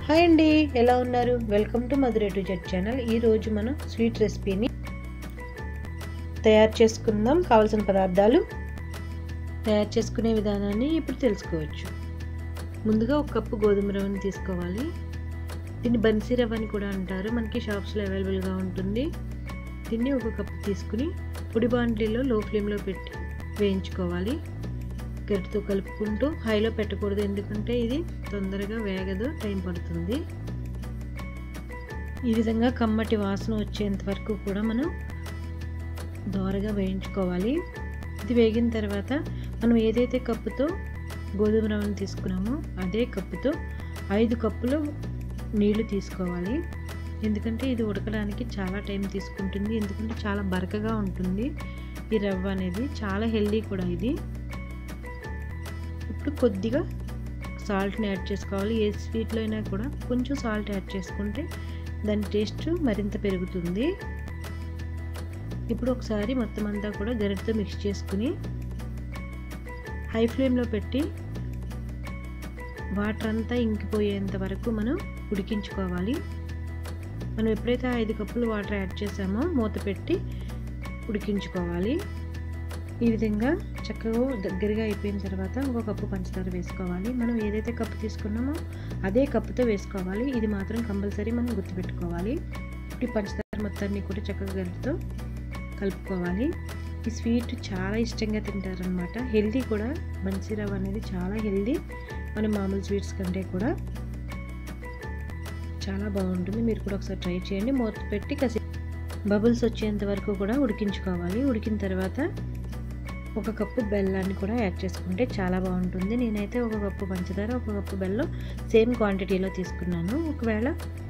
hi అండి ఎలా ఉన్నారు వెల్కమ్ టు మధురే టు జెట్ ఛానల్ ఈరోజు మనం స్వీట్ రెసిపీని తయారు చేసుకుందాం కావాల్సిన పదార్థాలు తయారు చేసుకునే విధానాన్ని ఇప్పుడు తెలుసుకోవచ్చు ముందుగా ఒక కప్పు గోధుమ రవ్వని తీసుకోవాలి దీన్ని బన్సీ రవ్వ అని కూడా అంటారు మనకి షాప్స్లో అవైలబుల్గా ఉంటుంది దీన్ని ఒక కప్పు తీసుకుని పొడి బాండ్లీలో లో ఫ్లేమ్లో పెట్టి వేయించుకోవాలి గరిటతో కలుపుకుంటూ హైలో పెట్టకూడదు ఎందుకంటే ఇది తొందరగా వేగదు టైం పడుతుంది ఈ విధంగా కమ్మటి వాసన వచ్చేంత వరకు కూడా మనం దోరగా వేయించుకోవాలి ఇది వేగిన తర్వాత మనం ఏదైతే కప్పుతో గోధుమ రవ్వను తీసుకున్నామో అదే కప్పుతో ఐదు కప్పులు నీళ్లు తీసుకోవాలి ఎందుకంటే ఇది ఉడకడానికి చాలా టైం తీసుకుంటుంది ఎందుకంటే చాలా బరకగా ఉంటుంది ఈ రవ్వ అనేది చాలా హెల్దీ కూడా ఇది ఇప్పుడు కొద్దిగా సాల్ట్ని యాడ్ చేసుకోవాలి ఏ స్వీట్లో అయినా కూడా కొంచెం సాల్ట్ యాడ్ చేసుకుంటే దాని టేస్ట్ మరింత పెరుగుతుంది ఇప్పుడు ఒకసారి మొత్తం అంతా కూడా గరిటతో మిక్స్ చేసుకుని హై ఫ్లేమ్లో పెట్టి వాటర్ అంతా ఇంకిపోయేంత వరకు మనం ఉడికించుకోవాలి మనం ఎప్పుడైతే ఐదు కప్పులు వాటర్ యాడ్ చేసామో మూత పెట్టి ఉడికించుకోవాలి ఈ విధంగా చక్కగా దగ్గరగా అయిపోయిన తర్వాత ఒక కప్పు పంచదార వేసుకోవాలి మనం ఏదైతే కప్పు తీసుకున్నామో అదే కప్పుతో వేసుకోవాలి ఇది మాత్రం కంపల్సరీ మనం గుర్తుపెట్టుకోవాలి ఈ పంచదార మొత్తాన్ని కూడా చక్కగా గరిటతో కలుపుకోవాలి ఈ స్వీట్ చాలా ఇష్టంగా తింటారనమాట హెల్దీ కూడా బన్సీరవ్ అనేది చాలా హెల్దీ మన మామూలు స్వీట్స్ కంటే కూడా చాలా బాగుంటుంది మీరు కూడా ఒకసారి ట్రై చేయండి మూత పెట్టి కసి బబుల్స్ వచ్చేంత వరకు కూడా ఉడికించుకోవాలి ఉడికిన తర్వాత ఒక కప్పు బెల్లాన్ని కూడా యాడ్ చేసుకుంటే చాలా బాగుంటుంది నేనైతే ఒక కప్పు పంచదార ఒక కప్పు బెల్లం సేమ్ క్వాంటిటీలో తీసుకున్నాను ఒకవేళ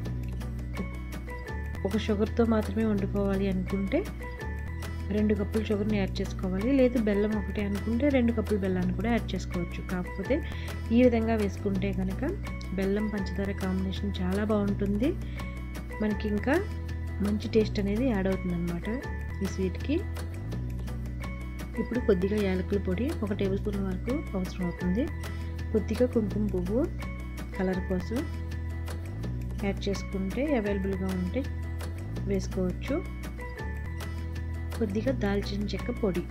ఒక షుగర్తో మాత్రమే వండుకోవాలి అనుకుంటే రెండు కప్పులు షుగర్ని యాడ్ చేసుకోవాలి లేదు బెల్లం ఒకటే అనుకుంటే రెండు కప్పులు బెల్లాన్ని కూడా యాడ్ చేసుకోవచ్చు కాకపోతే ఈ విధంగా వేసుకుంటే కనుక బెల్లం పంచదార కాంబినేషన్ చాలా బాగుంటుంది మనకి ఇంకా మంచి టేస్ట్ అనేది యాడ్ అవుతుంది అనమాట ఈ స్వీట్కి ఇప్పుడు కొద్దిగా యాలకుల పొడి ఒక టేబుల్ స్పూన్ వరకు అవసరం అవుతుంది కొద్దిగా కుంకుమ పువ్వు కలర్ కోసం యాడ్ చేసుకుంటే అవైలబుల్గా ఉంటే వేసుకోవచ్చు కొద్దిగా దాల్చిన చెక్క పొడి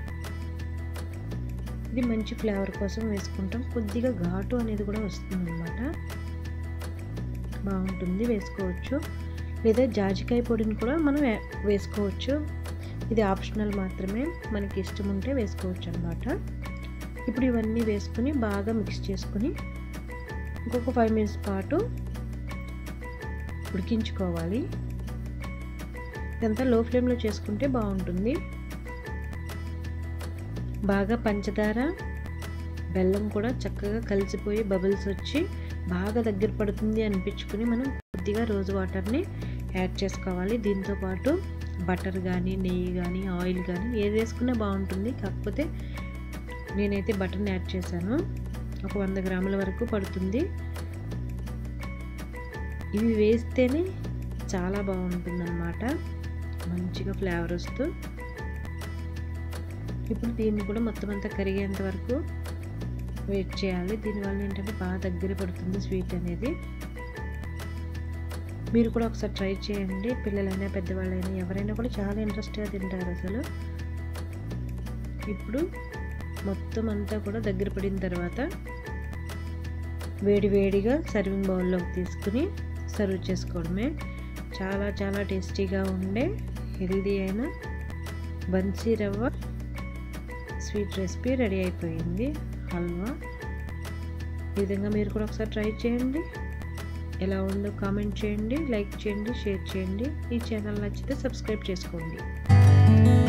ఇది మంచి ఫ్లేవర్ కోసం వేసుకుంటాం కొద్దిగా ఘాటు అనేది కూడా వస్తుంది అనమాట బాగుంటుంది వేసుకోవచ్చు లేదా జాజికాయ పొడిని కూడా మనం వేసుకోవచ్చు ఇది ఆప్షనల్ మాత్రమే మనకి ఇష్టం ఉంటే వేసుకోవచ్చు అనమాట ఇప్పుడు ఇవన్నీ వేసుకుని బాగా మిక్స్ చేసుకుని ఇంకొక ఫైవ్ మినిట్స్ పాటు ఉడికించుకోవాలి ఇదంతా లో ఫ్లేమ్లో చేసుకుంటే బాగుంటుంది బాగా పంచదార బెల్లం కూడా చక్కగా కలిసిపోయి బబుల్స్ వచ్చి బాగా దగ్గర పడుతుంది అనిపించుకుని మనం కొద్దిగా రోజు వాటర్ని యాడ్ చేసుకోవాలి దీంతో పాటు బటర్ కానీ నెయ్యి కానీ ఆయిల్ కానీ ఏది వేసుకున్నా బాగుంటుంది కాకపోతే నేనైతే బటర్ని యాడ్ చేశాను ఒక వంద గ్రాముల వరకు పడుతుంది ఇవి వేస్తేనే చాలా బాగుంటుంది అన్నమాట మంచిగా ఫ్లేవర్ వస్తూ ఇప్పుడు దీన్ని కూడా మొత్తం అంతా కరిగేంత వరకు వెయిట్ చేయాలి దీనివల్ల ఏంటంటే బాగా దగ్గర పడుతుంది స్వీట్ అనేది మీరు కూడా ఒకసారి ట్రై చేయండి పిల్లలైనా పెద్దవాళ్ళైనా ఎవరైనా కూడా చాలా ఇంట్రెస్ట్గా తింటారు అసలు ఇప్పుడు మొత్తం అంతా కూడా దగ్గర పడిన తర్వాత వేడి వేడిగా సర్వింగ్ బౌల్లోకి తీసుకుని సర్వ్ చేసుకోవడమే చాలా చాలా టేస్టీగా ఉండే హెల్దీ అయిన బన్సీ రవ్వ స్వీట్ రెసిపీ రెడీ అయిపోయింది హల్వా ఈ విధంగా మీరు కూడా ఒకసారి ట్రై చేయండి ఎలా ఉందో కామెంట్ చేయండి లైక్ చేయండి షేర్ చేయండి ఈ ఛానల్ నచ్చితే సబ్స్క్రైబ్ చేసుకోండి